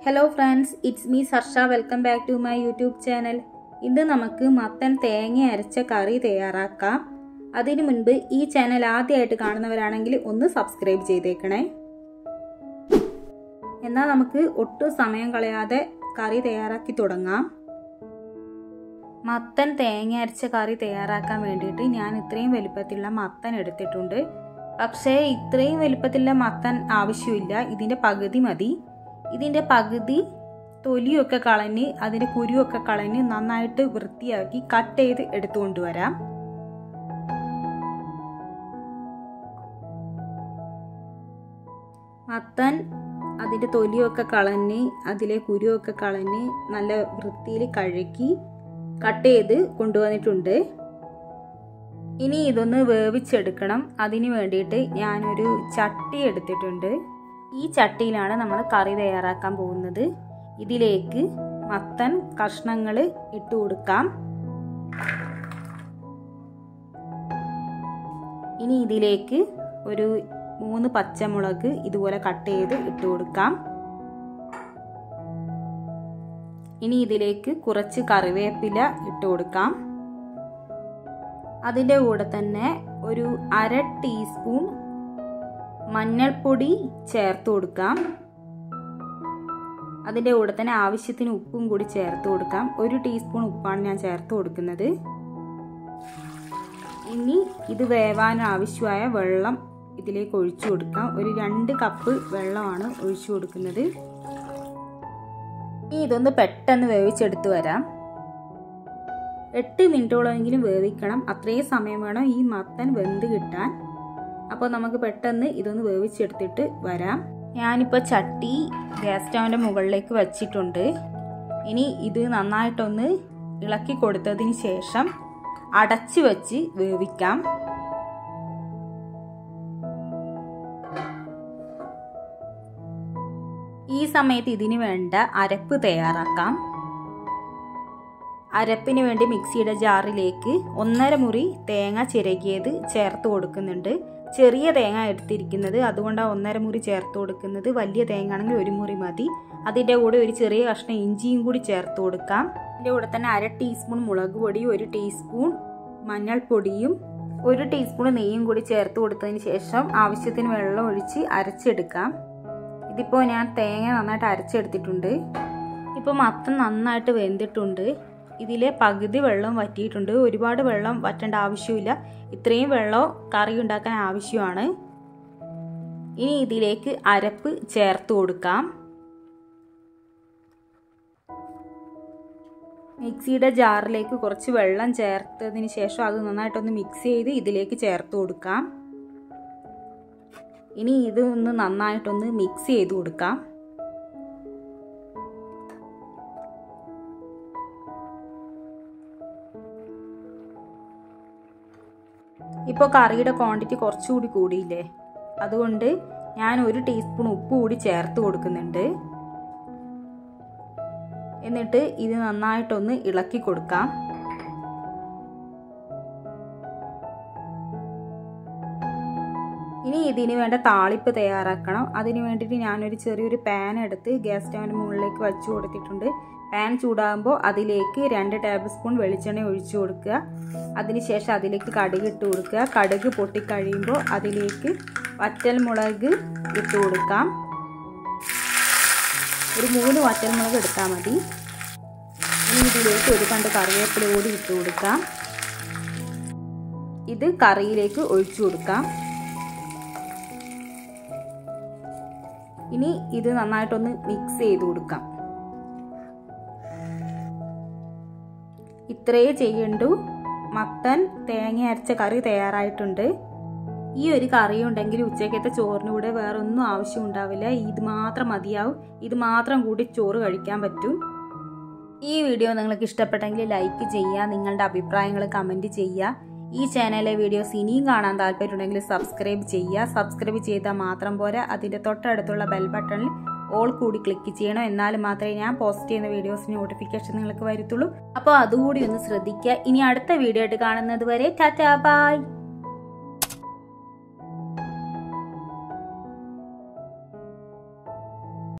hello friends it's me Sarsha welcome back to my YouTube channel ഇന്ന് നമുക്ക് മത്തൻ തേങ്ങ അരച്ച കറി തയ്യാറാക്കാം അതിനു മുൻപ് ഈ ചാനൽ ആദ്യമായിട്ട് കാണുന്നവരാണെങ്കിൽ ഒന്ന് സബ്സ്ക്രൈബ് ചെയ്തേക്കണേ എന്നാൽ നമുക്ക് ഒട്ടും സമയം കളയാതെ കറി തയ്യാറാക്കി തുടങ്ങാം മത്തൻ തേങ്ങ അരച്ച കറി തയ്യാറാക്കാൻ വേണ്ടിയിട്ട് ഞാൻ ഇത്രയും വലിപ്പത്തിലുള്ള മത്തൻ എടുത്തിട്ടുണ്ട് പക്ഷേ ഇത്രയും വലിപ്പത്തിലുള്ള മത്തൻ ആവശ്യമില്ല ഇതിൻ്റെ പകുതി മതി ഇതിൻ്റെ പകുതി തൊലിയൊക്കെ കളഞ്ഞ് അതിൻ്റെ കുരുവൊക്കെ കളഞ്ഞ് നന്നായിട്ട് വൃത്തിയാക്കി കട്ട് ചെയ്ത് എടുത്തുകൊണ്ടുവരാം മത്തൻ അതിൻ്റെ തൊലിയൊക്കെ കളഞ്ഞ് അതിലെ കുരുവൊക്കെ കളഞ്ഞ് നല്ല വൃത്തിയിൽ കഴുകി കട്ട് ചെയ്ത് കൊണ്ടുവന്നിട്ടുണ്ട് ഇനി ഇതൊന്ന് വേവിച്ചെടുക്കണം അതിന് വേണ്ടിയിട്ട് ഞാനൊരു ചട്ടി എടുത്തിട്ടുണ്ട് ഈ ചട്ടിയിലാണ് നമ്മൾ കറി തയ്യാറാക്കാൻ പോകുന്നത് ഇതിലേക്ക് മത്തൻ കഷ്ണങ്ങൾ ഇട്ട് കൊടുക്കാം ഇനി ഇതിലേക്ക് ഒരു മൂന്ന് പച്ചമുളക് ഇതുപോലെ കട്ട് ചെയ്ത് ഇട്ട് കൊടുക്കാം ഇനി ഇതിലേക്ക് കുറച്ച് കറിവേപ്പില ഇട്ട് കൊടുക്കാം അതിൻ്റെ കൂടെ തന്നെ ഒരു അര ടീസ്പൂൺ മഞ്ഞൾപ്പൊടി ചേർത്ത് കൊടുക്കാം അതിൻ്റെ കൂടെ തന്നെ ആവശ്യത്തിന് ഉപ്പും കൂടി ചേർത്ത് കൊടുക്കാം ഒരു ടീസ്പൂൺ ഉപ്പാണ് ഞാൻ ചേർത്ത് കൊടുക്കുന്നത് ഇനി ഇത് വേവാൻ ആവശ്യമായ വെള്ളം ഇതിലേക്ക് ഒഴിച്ചു കൊടുക്കാം ഒരു രണ്ട് കപ്പ് വെള്ളമാണ് ഒഴിച്ചു കൊടുക്കുന്നത് ഇനി ഇതൊന്ന് പെട്ടെന്ന് വേവിച്ചെടുത്ത് വരാം എട്ട് മിനിറ്റോളമെങ്കിലും വേവിക്കണം അത്രയും സമയം വേണം ഈ മത്തൻ വെന്ത് കിട്ടാൻ അപ്പോൾ നമുക്ക് പെട്ടെന്ന് ഇതൊന്ന് വേവിച്ചെടുത്തിട്ട് വരാം ഞാനിപ്പോൾ ചട്ടി ഗ്യാസ് സ്റ്റൗവിൻ്റെ മുകളിലേക്ക് വച്ചിട്ടുണ്ട് ഇനി ഇത് നന്നായിട്ടൊന്ന് ഇളക്കി കൊടുത്തതിന് ശേഷം അടച്ചു വെച്ച് വേവിക്കാം ഈ സമയത്ത് ഇതിന് വേണ്ട അരപ്പ് തയ്യാറാക്കാം അരപ്പിന് വേണ്ടി മിക്സിയുടെ ജാറിലേക്ക് ഒന്നര മുറി തേങ്ങ ചിരകിയത് ചേർത്ത് കൊടുക്കുന്നുണ്ട് ചെറിയ തേങ്ങ എടുത്തിരിക്കുന്നത് അതുകൊണ്ടാണ് ഒന്നര മുറി ചേർത്ത് കൊടുക്കുന്നത് വലിയ തേങ്ങ ആണെങ്കിൽ ഒരു മുറി മതി അതിൻ്റെ കൂടെ ഒരു ചെറിയ കഷ്ണം ഇഞ്ചിയും കൂടി ചേർത്ത് കൊടുക്കാം അതിൻ്റെ കൂടെ തന്നെ അര ടീസ്പൂൺ മുളക് പൊടിയും ഒരു ടീസ്പൂൺ മഞ്ഞൾപ്പൊടിയും ഒരു ടീസ്പൂൺ നെയ്യും കൂടി ചേർത്ത് കൊടുത്തതിന് ശേഷം ആവശ്യത്തിന് വെള്ളം ഒഴിച്ച് അരച്ചെടുക്കാം ഇതിപ്പോൾ ഞാൻ തേങ്ങ നന്നായിട്ട് അരച്ചെടുത്തിട്ടുണ്ട് ഇപ്പോൾ മത്തം നന്നായിട്ട് വെന്തിട്ടുണ്ട് ഇതിലെ പകുതി വെള്ളം വറ്റിയിട്ടുണ്ട് ഒരുപാട് വെള്ളം വറ്റേണ്ട ആവശ്യമില്ല ഇത്രയും വെള്ളം കറി ഉണ്ടാക്കാൻ ആവശ്യമാണ് ഇനി ഇതിലേക്ക് അരപ്പ് ചേർത്ത് കൊടുക്കാം മിക്സിയുടെ ജാറിലേക്ക് കുറച്ച് വെള്ളം ചേർത്തതിന് ശേഷം അത് നന്നായിട്ടൊന്ന് മിക്സ് ചെയ്ത് ഇതിലേക്ക് ചേർത്ത് കൊടുക്കാം ഇനി ഇത് ഒന്ന് നന്നായിട്ടൊന്ന് മിക്സ് ചെയ്ത് കൊടുക്കാം ഇപ്പോൾ കറിയുടെ ക്വാണ്ടിറ്റി കുറച്ചുകൂടി കൂടിയില്ലേ അതുകൊണ്ട് ഞാൻ ഒരു ടീസ്പൂൺ ഉപ്പ് കൂടി ചേർത്ത് കൊടുക്കുന്നുണ്ട് എന്നിട്ട് ഇത് നന്നായിട്ടൊന്ന് ഇളക്കി കൊടുക്കാം ഇനി ഇതിന് വേണ്ട താളിപ്പ് തയ്യാറാക്കണം അതിന് വേണ്ടിയിട്ട് ഞാനൊരു ചെറിയൊരു പാൻ എടുത്ത് ഗ്യാസ് സ്റ്റൗവിന് മുകളിലേക്ക് വച്ചു കൊടുത്തിട്ടുണ്ട് പാൻ ചൂടാകുമ്പോൾ അതിലേക്ക് രണ്ട് ടേബിൾ സ്പൂൺ വെളിച്ചെണ്ണ ഒഴിച്ചു കൊടുക്കുക അതിനുശേഷം അതിലേക്ക് കടുക് ഇട്ട് കൊടുക്കുക കടുക് പൊട്ടിക്കഴിയുമ്പോൾ അതിലേക്ക് വറ്റൽ മുളക് ഇട്ട് കൊടുക്കാം ഒരു മൂന്ന് വറ്റൽ മുളക് എടുത്താൽ മതി ഇനി ഇതിലേക്ക് ഒരു കണ്ട് കറിവേപ്പില കൂടി ഇട്ട് കൊടുക്കാം ഇത് കറിയിലേക്ക് ഒഴിച്ചു കൊടുക്കാം ഇനി ഇത് നന്നായിട്ടൊന്ന് മിക്സ് ചെയ്ത് കൊടുക്കാം ഇത്രയേ ചെയ്യണ്ടു മത്തൻ തേങ്ങ അരച്ച കറി തയ്യാറായിട്ടുണ്ട് ഈ ഒരു കറി ഉണ്ടെങ്കിൽ ഉച്ചക്കത്തെ ചോറിന് കൂടെ വേറെ ഒന്നും ആവശ്യം ഉണ്ടാവില്ല ഇത് മാത്രം മതിയാവും ഇത് മാത്രം കൂടി ചോറ് കഴിക്കാൻ പറ്റും ഈ വീഡിയോ നിങ്ങൾക്ക് ഇഷ്ടപ്പെട്ടെങ്കിൽ ലൈക്ക് ചെയ്യുക നിങ്ങളുടെ അഭിപ്രായങ്ങൾ കമൻറ്റ് ചെയ്യുക ഈ ചാനലിലെ വീഡിയോസ് ഇനിയും കാണാൻ താല്പര്യമുണ്ടെങ്കിൽ സബ്സ്ക്രൈബ് ചെയ്യുക സബ്സ്ക്രൈബ് ചെയ്താൽ മാത്രം പോരാ അതിൻ്റെ തൊട്ടടുത്തുള്ള ബെൽ ബട്ടണിൽ ഓൾ കൂടി ക്ലിക്ക് ചെയ്യണം എന്നാൽ മാത്രമേ ഞാൻ പോസ്റ്റ് ചെയ്യുന്ന വീഡിയോസിന് നോട്ടിഫിക്കേഷൻ നിങ്ങൾക്ക് വരത്തുള്ളൂ അപ്പോൾ അതുകൂടി ഒന്ന് ശ്രദ്ധിക്കുക ഇനി അടുത്ത വീഡിയോ ആയിട്ട് കാണുന്നത് വരെ ടാറ്റാ ബൈ